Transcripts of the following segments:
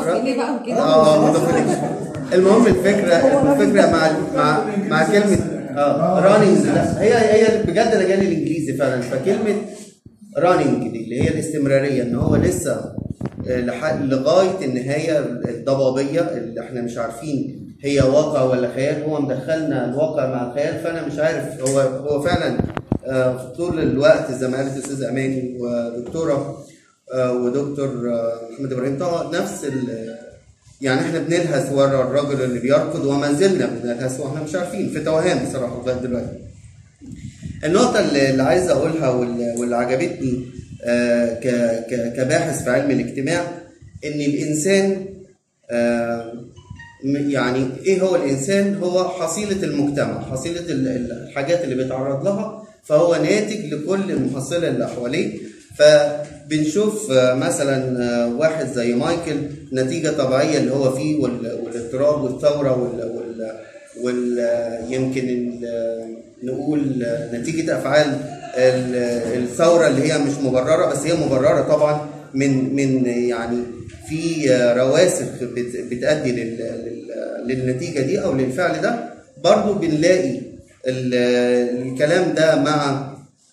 ر- ليه بقى كده؟ اه مضاف اليه المهم الفكره الفكره مع مع مع كلمه اه رانينج لا هي هي بجد انا جالي الانجليزي فعلا فكلمه رانينج دي اللي هي الاستمراريه ان هو لسه آه، لح- لغايه النهايه الضبابيه اللي احنا مش عارفين هي واقع ولا خيال هو مدخلنا الواقع مع الخيال فانا مش عارف هو هو فعلا آه، في طول الوقت زي ما قالت الاستاذ اماني ودكتوره آه، ودكتور آه، محمد ابراهيم طه نفس ال- يعني احنا بنلهث ورا الرجل اللي بيركض وما زلنا بنلهث واحنا مش عارفين في توهان بصراحه لغايه دلوقتي. النقطة اللي اللي عايز أقولها واللي واللي عجبتني آه، ك- ك- كباحث في علم الاجتماع إن الإنسان آه، م- يعني إيه هو الإنسان؟ هو حصيلة المجتمع، حصيلة ال- ال- الحاجات اللي بيتعرض لها فهو ناتج لكل المحصلة اللي حواليه فبنشوف آه، مثلا آه، واحد زي مايكل نتيجة طبيعية اللي هو فيه وال- والاضطراب والثورة وال, وال وال يمكن ال- نقول نتيجة أفعال ال- الثورة اللي هي مش مبررة بس هي مبررة طبعا من من يعني في رواسب بت- بتأدي لل- لل- للنتيجة دي أو للفعل ده برضو بنلاقي ال- الكلام ده مع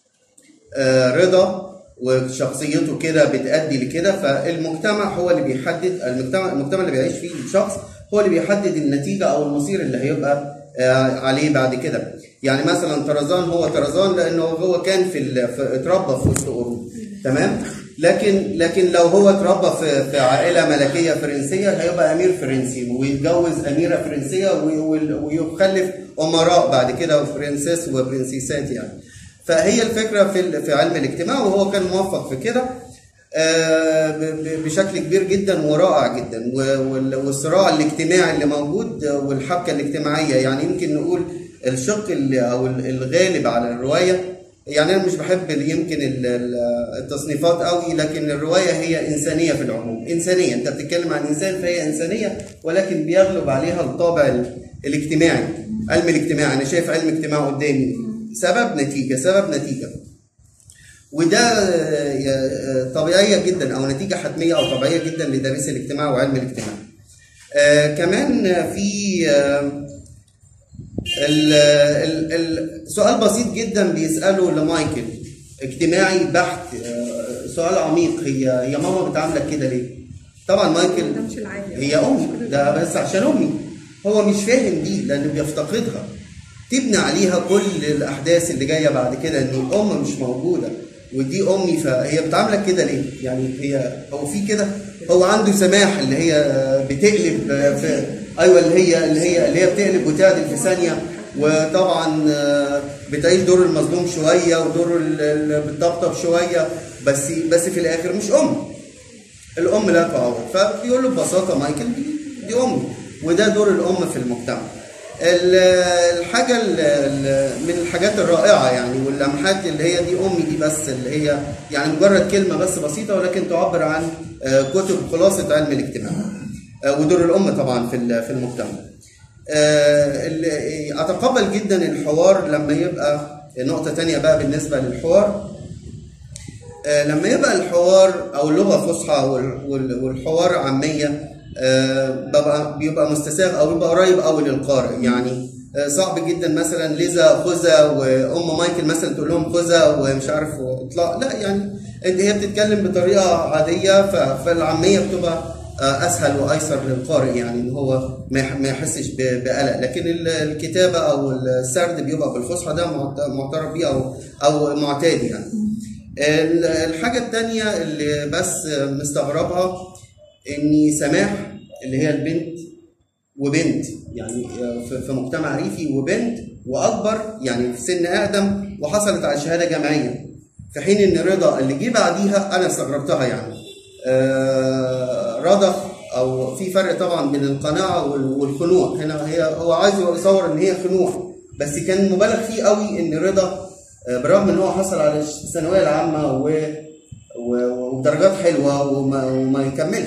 آه، رضا وشخصيته كده بتأدي لكده فالمجتمع هو اللي بيحدد المجتمع المجتمع اللي بيعيش فيه الشخص هو اللي بيحدد النتيجة أو المصير اللي هيبقى آه، عليه بعد كده يعني مثلا طرزان هو طرزان لأنه هو كان في, ال- في اتربى في وسط قرون تمام لكن لكن لو هو اتربى في في عائله ملكيه فرنسيه هيبقى امير فرنسي ويتجوز اميره فرنسيه وي- وي- ويخلف امراء بعد كده برنسيس وبرنسيسات يعني فهي الفكره في ال- في علم الاجتماع وهو كان موفق في كده آه، ب- ب- بشكل كبير جدا ورائع جدا و- وال- والصراع الاجتماعي اللي موجود آه، والحبكه الاجتماعيه يعني يمكن نقول الشق اللي او ال- الغالب على الروايه يعني انا مش بحب ال- يمكن ال- ال- التصنيفات قوي لكن الروايه هي انسانيه في العموم انسانيه انت بتتكلم عن انسان فهي انسانيه ولكن بيغلب عليها الطابع ال- الاجتماعي علم الاجتماع انا شايف علم اجتماع قدامي سبب نتيجه سبب نتيجه وده آه، طبيعيه جدا او نتيجه حتميه او طبيعيه جدا لدارسي الاجتماع وعلم الاجتماع. آه، كمان في آه، ال- ال- ال- سؤال بسيط جدا بيساله لمايكل اجتماعي بحت آه، سؤال عميق هي هي ماما بتعاملك كده ليه؟ طبعا مايكل ده مش العادي. هي امي ده بس عشان امي هو مش فاهم دي لانه بيفتقدها تبني عليها كل الاحداث اللي جايه بعد كده ان الام مش موجوده ودي امي فهي بتعاملك كده ليه؟ يعني هي هو في كده هو عنده سماح اللي هي بتقلب في ايوه اللي هي اللي هي اللي هي بتقلب وتعدل في ثانيه وطبعا آه، بتعيش دور المظلوم شويه ودور ال- ال- بتطبطب شويه بس بس في الاخر مش ام الام لا تعوض فبيقول له ببساطه مايكل دي, دي امي وده دور الام في المجتمع ال- الحاجه ال- ال- من الحاجات الرائعه يعني واللمحات اللي هي دي امي دي بس اللي هي يعني مجرد كلمه بس بسيطه ولكن تعبر عن آه، كتب خلاصه علم الاجتماع آه، ودور الام طبعا في ال- في المجتمع آه، ال- اتقبل جدا الحوار لما يبقى نقطه تانية بقى بالنسبه للحوار آه، لما يبقى الحوار او اللغه فصحى وال- وال- والحوار عاميه آه، ببقى بيبقى مستساغ او بيبقى قريب قوي للقارئ يعني آه، صعب جدا مثلا لذا خذا وام مايكل مثلا تقول لهم خذا ومش عارف اطلاق لا يعني إن هي بتتكلم بطريقه عاديه ف- فالعاميه بتبقى آه، اسهل وايسر للقارئ يعني ان هو ما يح- ما يحسش ب- بقلق لكن ال- الكتابه او السرد بيبقى بالفصحى ده معت- معترف بيه او او معتاد يعني ال- الحاجة التانية اللي بس مستغربها إني سماح اللي هي البنت وبنت يعني في في مجتمع ريفي وبنت وأكبر يعني في سن أقدم وحصلت على شهادة جامعية في حين إن رضا اللي جه بعديها أنا استغربتها يعني آه، رضا أو في فرق طبعا بين القناعة وال- والخنوع هنا هي هو عايز يصور إن هي خنوع بس كان مبالغ فيه قوي إن رضا آه، بالرغم ان هو حصل على الثانويه العامه و... و... ودرجات حلوه وما, وما يكملش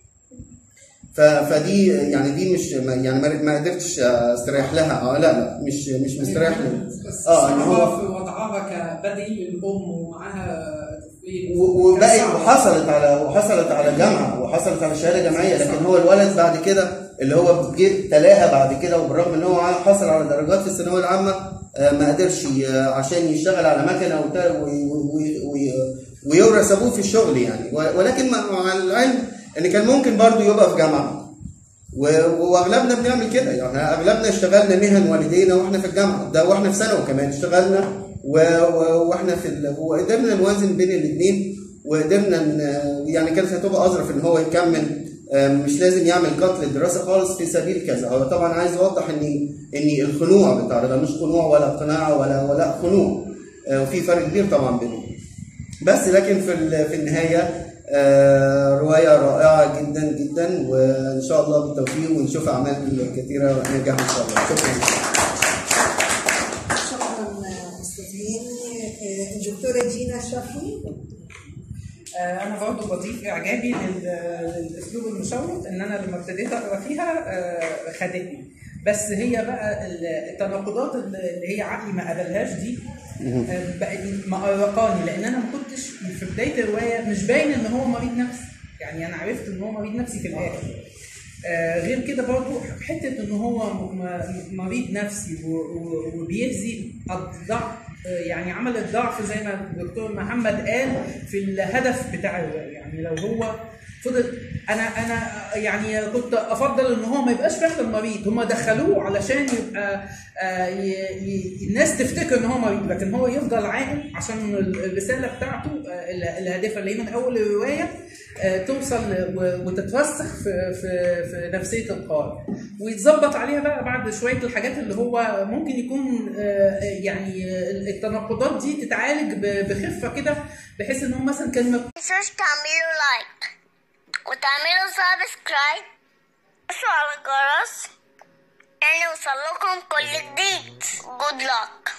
ف... فدي يعني دي مش ما- يعني ما- ما قدرتش استريح لها اه لا لا مش مش مستريح لها بس اه ان صعبة هو في وضعها كبديل للأم ومعاها و- وبقت وحصلت على وحصلت على جامعه وحصلت على شهاده جامعيه لكن هو الولد بعد كده اللي هو جه تلاها بعد كده وبالرغم ان هو حصل على درجات في الثانويه العامه آه، ما قدرش ي- عشان يشتغل على مكنه وت- و- و- و- و- ويورث ابوه في الشغل يعني و- ولكن مع مع العلم ان كان ممكن برضه يبقى في جامعه و- واغلبنا بنعمل كده يعني اغلبنا اشتغلنا مهن والدينا واحنا في الجامعه ده واحنا في ثانوي كمان اشتغلنا و- و- واحنا في ال... وقدرنا نوازن بين الاثنين وقدرنا ن... يعني كانت هتبقى اظرف ان هو يكمل آم، مش لازم يعمل قتل الدراسه خالص في سبيل كذا هو طبعا عايز يوضح ان ان الخنوع بتاع ده مش خنوع ولا قناعه ولا ولا خنوع آه، وفي فرق كبير طبعا بينهم بس لكن في ال- في النهايه آه، روايه رائعه جدا جدا وان شاء الله بالتوفيق ونشوف اعمال كثيره ننجح ان شاء الله شكرا شكرا استاذين آه، الدكتوره دينا شافي آه، انا برضه بضيف اعجابي لل- للاسلوب المشوق ان انا لما ابتديت اقرا فيها آه، خدتني بس هي بقى ال- التناقضات اللي هي عقلي ما قبلهاش دي آه، بقت مقرقاني لان انا ما كنتش في بدايه الروايه مش باين ان هو مريض نفسي يعني انا عرفت ان هو مريض نفسي في الاخر آه، غير كده برضه حته ان هو م- م- مريض نفسي و- و- وبيهزي الضعف آه، يعني عمل الضعف زي ما الدكتور محمد قال في الهدف بتاع الرواية. يعني لو هو فضل انا انا يعني كنت افضل ان هو ما يبقاش فعلا مريض هم دخلوه علشان يبقى آه، ي- ي- الناس تفتكر ان هو مريض لكن هو يفضل عاقل عشان الرساله بتاعته آه، ال- الهادفه اللي هي من اول الروايه آه، توصل و- وتترسخ في في في نفسيه القارئ ويتظبط عليها بقى بعد شويه الحاجات اللي هو ممكن يكون آه، يعني آه، التناقضات دي تتعالج ب- بخفه كده بحيث ان هو مثلا كلمه تنسوش تعملوا لايك وتعملوا سبسكرايب وتدوسوا على الجرس يعني يوصل لكم كل جديد good luck